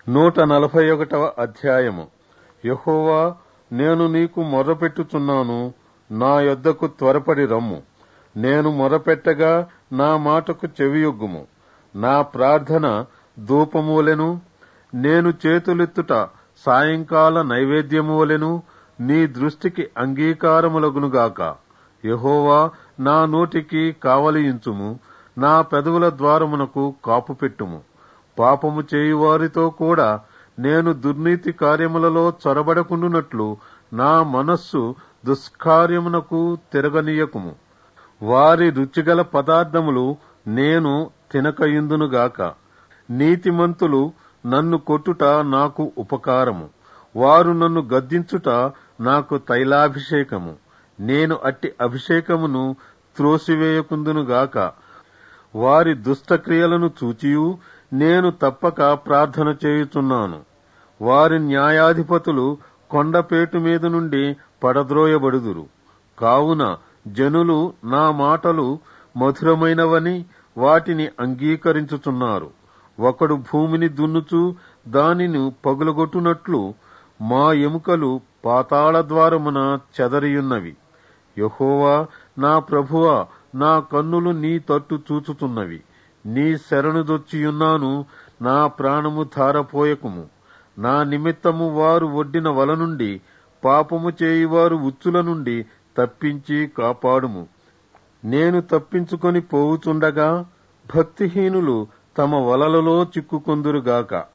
నూట నలభై ఒకటవ అధ్యాయము యహోవా నేను నీకు మొర్రపెట్టుచున్నాను నా యొద్దకు త్వరపడి రమ్ము నేను మొరపెట్టగా నా మాటకు చెవియొగ్గుము నా ప్రార్థన ధూపమూలెను నేను చేతులెత్తుట సాయంకాల నైవేద్యమూలెను నీ దృష్టికి అంగీకారములగునుగాక యహోవా నా నోటికి కావలియించుము నా పెదవుల ద్వారమునకు కాపు పెట్టుము పాపము చేయువారితో కూడా నేను దుర్నీతి కార్యములలో చొరబడకుండునట్లు నా మనస్సు దుష్కార్యమునకు తిరగనీయకుము వారి రుచిగల పదార్థములు నేను తినకయుందునుగాక నీతిమంతులు నన్ను కొట్టుట నాకు ఉపకారము వారు నన్ను గద్దించుట నాకు తైలాభిషేకము నేను అట్టి అభిషేకమును త్రోసివేయకుందునుగాక వారి దుష్టక్రియలను చూచియు నేను తప్పక ప్రార్థన చేయుచున్నాను వారి న్యాయాధిపతులు కొండపేటు మీద నుండి పడద్రోయబడుదురు కావున జనులు నా మాటలు మధురమైనవని వాటిని అంగీకరించుచున్నారు ఒకడు భూమిని దున్నుచు దానిని పగులగొట్టునట్లు మా ఎముకలు పాతాళ ద్వారమున చెదరియున్నవి యహోవా నా ప్రభువా నా కన్నులు నీ తట్టు చూచుతున్నవి నీ శరణుదొచ్చియున్నాను నా ప్రాణము ధారపోయకుము నా నిమిత్తము వారు ఒడ్డిన వల నుండి పాపము చేయువారు ఉచ్చుల నుండి తప్పించి కాపాడుము నేను తప్పించుకొని పోవుచుండగా భక్తిహీనులు తమ వలలలో చిక్కుకొందురుగాక